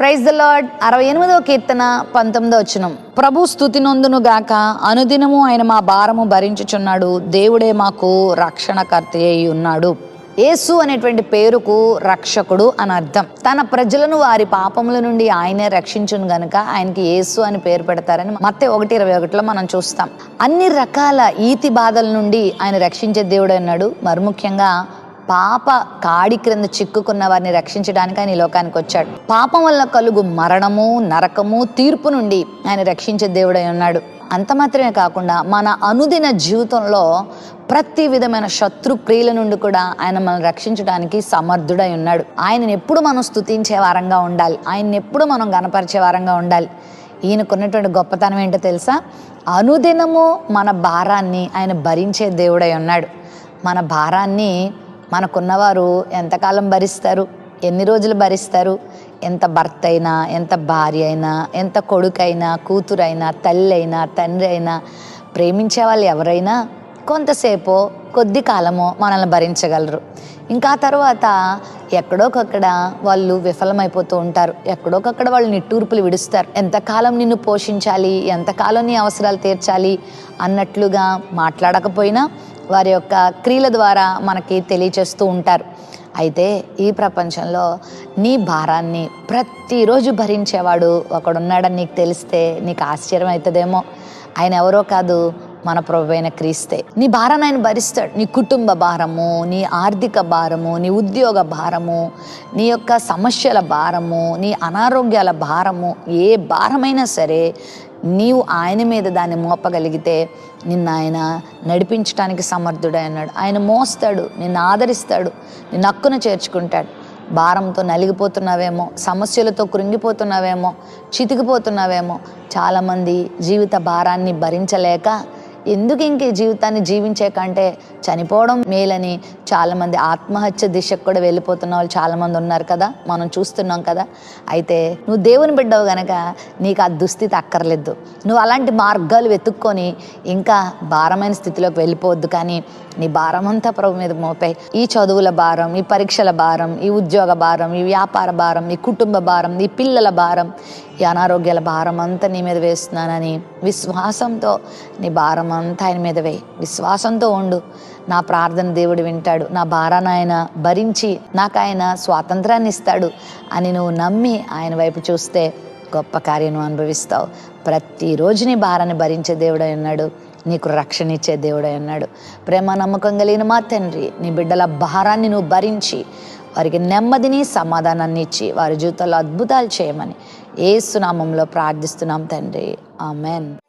praise the lord అరవై ఎనిమిదవ కీర్తన పంతొమ్మిదో వచనం ప్రభు స్థుతి నొందును గాక అనుదినము ఆయన మా భారము భరించుచున్నాడు దేవుడే మాకు రక్షణకర్త అయి ఉన్నాడు యేసు అనేటువంటి పేరుకు రక్షకుడు అని అర్థం తన ప్రజలను వారి పాపముల నుండి ఆయనే రక్షించును గనుక ఆయనకి యేసు అని పేరు పెడతారని మత్తే ఒకటి ఇరవై ఒకటిలో మనం చూస్తాం అన్ని రకాల ఈతి బాధల నుండి ఆయన రక్షించే దేవుడు అన్నాడు మరి ముఖ్యంగా పాప కాడి క్రింద చిక్కుకున్న వారిని రక్షించడానికి ఆయన ఈ లోకానికి వచ్చాడు పాపం వల్ల కలుగు మరణము నరకము తీర్పు నుండి ఆయన రక్షించే దేవుడై ఉన్నాడు అంత మాత్రమే కాకుండా మన అనుదిన జీవితంలో ప్రతి విధమైన శత్రు క్రియల నుండి కూడా ఆయన మనల్ని రక్షించడానికి సమర్థుడై ఉన్నాడు ఆయనను ఎప్పుడు మనం స్తుతించే వారంగా ఉండాలి ఆయన్ని ఎప్పుడు మనం గనపరిచే వారంగా ఉండాలి ఈయనకున్నటువంటి గొప్పతనం ఏంటో తెలుసా అనుదినము మన భారాన్ని ఆయన భరించే దేవుడై ఉన్నాడు మన భారాన్ని మనకున్నవారు ఎంతకాలం భరిస్తారు ఎన్ని రోజులు భరిస్తారు ఎంత భర్త అయినా ఎంత భార్య అయినా ఎంత కొడుకైనా కూతురైనా తల్లి అయినా తండ్రి అయినా ప్రేమించే వాళ్ళు ఎవరైనా కొంతసేపు కొద్ది కాలమో మనల్ని భరించగలరు ఇంకా తర్వాత ఎక్కడోకక్కడ వాళ్ళు విఫలమైపోతూ ఉంటారు ఎక్కడోకక్కడ వాళ్ళు నిట్టూర్పులు విడుస్తారు ఎంతకాలం నిన్ను పోషించాలి ఎంతకాలం నీ అవసరాలు తీర్చాలి అన్నట్లుగా మాట్లాడకపోయినా వారి యొక్క క్రియల ద్వారా మనకి తెలియచేస్తూ ఉంటారు అయితే ఈ ప్రపంచంలో నీ భారాన్ని ప్రతిరోజు భరించేవాడు ఒకడున్నాడని నీకు తెలిస్తే నీకు ఆశ్చర్యం అవుతుందేమో ఆయన ఎవరో కాదు మన ప్రభు అయిన క్రీస్తే నీ భారాన్ని ఆయన భరిస్తాడు నీ కుటుంబ భారము నీ ఆర్థిక భారము నీ ఉద్యోగ భారము నీ యొక్క సమస్యల భారము నీ అనారోగ్యాల భారము ఏ భారమైనా సరే నీవు ఆయన మీద దాన్ని మోపగలిగితే నిన్ను ఆయన నడిపించడానికి సమర్థుడై అన్నాడు ఆయన మోస్తాడు నిన్ను ఆదరిస్తాడు నిన్ను హక్కున చేర్చుకుంటాడు భారంతో నలిగిపోతున్నావేమో సమస్యలతో కృంగిపోతున్నావేమో చితికిపోతున్నావేమో చాలామంది జీవిత భారాన్ని భరించలేక ఎందుకు ఇంక ఈ జీవితాన్ని జీవించే కంటే చనిపోవడం మేలని చాలామంది ఆత్మహత్య దిశకు కూడా వెళ్ళిపోతున్న వాళ్ళు చాలామంది ఉన్నారు కదా మనం చూస్తున్నాం కదా అయితే నువ్వు దేవుని బిడ్డవు గనక నీకు ఆ దుస్థితి అక్కర్లేదు నువ్వు అలాంటి మార్గాలు వెతుక్కొని ఇంకా భారమైన స్థితిలోకి వెళ్ళిపోవద్దు కానీ నీ భారం అంతా ప్రభు మీద మోపాయి ఈ చదువుల భారం ఈ పరీక్షల భారం ఈ ఉద్యోగ భారం ఈ వ్యాపార భారం ఈ కుటుంబ భారం ఈ పిల్లల భారం ఈ అనారోగ్యాల భారం అంతా నీ మీద వేస్తున్నానని విశ్వాసంతో నీ భారం అంతా ఆయన మీద వేయి విశ్వాసంతో ఉండు నా ప్రార్థన దేవుడు వింటాడు నా భారాన్ని ఆయన భరించి నాకు ఆయన స్వాతంత్రాన్ని ఇస్తాడు అని నువ్వు నమ్మి ఆయన వైపు చూస్తే గొప్ప కార్యం నువ్వు అనుభవిస్తావు ప్రతిరోజు నీ భారాన్ని భరించే దేవుడై ఉన్నాడు నీకు రక్షణ ఇచ్చే దేవుడై ఉన్నాడు ప్రేమ నమ్మకం కలిగిన మా తండ్రి నీ బిడ్డల భారాన్ని నువ్వు భరించి వారికి నెమ్మదిని సమాధానాన్ని ఇచ్చి వారి జీవితంలో అద్భుతాలు చేయమని ఏసునామంలో ప్రార్థిస్తున్నాం తండ్రి ఆమెన్